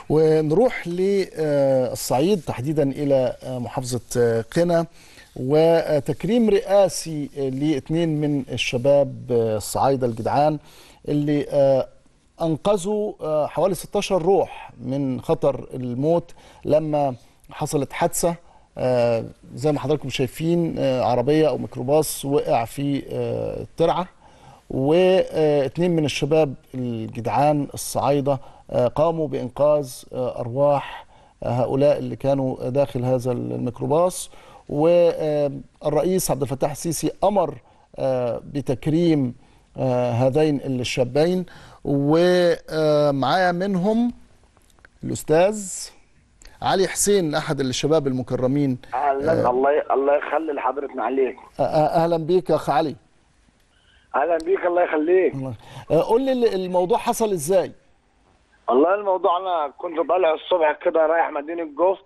ونروح للصعيد تحديدا الى محافظه قنا وتكريم رئاسي لاثنين من الشباب الصعايده الجدعان اللي انقذوا حوالي 16 روح من خطر الموت لما حصلت حادثه زي ما حضراتكم شايفين عربيه او ميكروباص وقع في الترعه واثنين من الشباب الجدعان الصعايده قاموا بانقاذ ارواح هؤلاء اللي كانوا داخل هذا الميكروباص والرئيس عبد الفتاح السيسي امر بتكريم هذين الشابين ومعايا منهم الاستاذ علي حسين احد الشباب المكرمين اهلا الله الله يخلي لحضرتنا عليك اهلا بيك يا اخ علي اهلا بيك الله يخليك قول لي الموضوع حصل ازاي والله الموضوع انا كنت طالع الصبح كده رايح مدينه جوف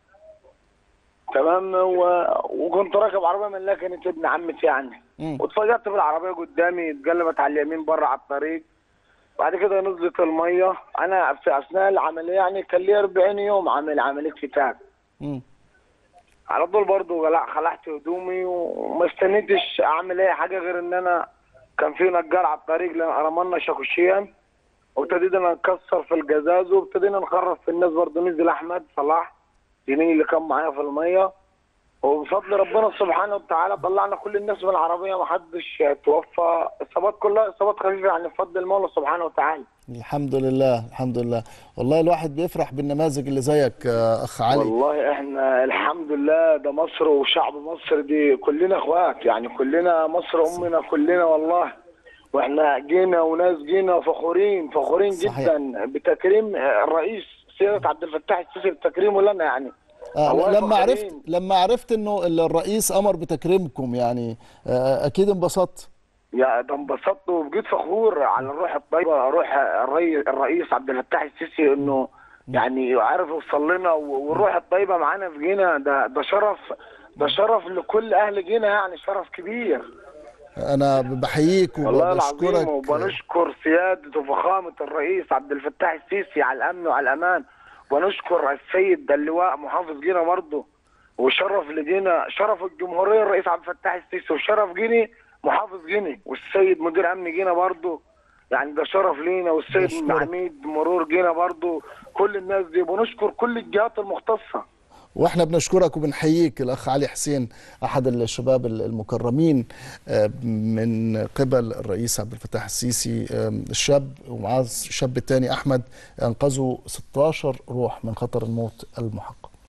تمام و... وكنت راكب عربيه من اللي كانت ابن عمتي يعني واتفاجئت بالعربيه قدامي اتقلبت على اليمين بره على الطريق بعد كده نزلت الميه انا في اثناء العمليه يعني كان لي 40 يوم عامل عمليه فتاك على طول برضه خلعت هدومي وما استنيتش اعمل اي حاجه غير ان انا كان في نجار على الطريق رملنا شاكوشيا وابتدينا نكسر في الجزاز وابتدينا نخرف في الناس برضه نزل احمد صلاح زميلي اللي كان معايا في الميه وبفضل ربنا سبحانه وتعالى طلعنا كل الناس من العربيه ما حدش توفى اصابات كلها اصابات خفيفه يعني بفضل المولى سبحانه وتعالى الحمد لله الحمد لله والله الواحد بيفرح بالنماذج اللي زيك اخ علي والله احنا الحمد لله ده مصر وشعب مصر دي كلنا اخوات يعني كلنا مصر امنا كلنا والله واحنا جينا وناس جينا فخورين فخورين صحيح. جدا بتكريم الرئيس سياده عبد الفتاح السيسي بتكريمه لنا يعني آه لما عرفت لما عرفت انه الرئيس امر بتكريمكم يعني آه اكيد انبسطت يا ده انبسطت وبقيت فخور على الروح الطيبه روح الرئيس الرئيس عبد الفتاح السيسي انه يعني عارف يوصل لنا والروح الطيبه معانا في جينا ده ده شرف ده شرف لكل اهل جينا يعني شرف كبير انا بحييك وبشكرك وبنشكر سياده وفخامه الرئيس عبد الفتاح السيسي على الامن وعلى الامان ونشكر السيد اللواء محافظ جينا برضه وشرف لجينا شرف الجمهوريه الرئيس عبد الفتاح السيسي وشرف جيني محافظ جيني والسيد مدير امن جينا برضه يعني ده شرف لينا والسيد عميد مرور جينا برضه كل الناس دي ونشكر كل الجهات المختصه واحنا بنشكرك وبنحييك الاخ علي حسين احد الشباب المكرمين من قبل الرئيس عبد الفتاح السيسي الشاب ومعاه الشاب الثاني احمد انقذوا 16 روح من خطر الموت المحقق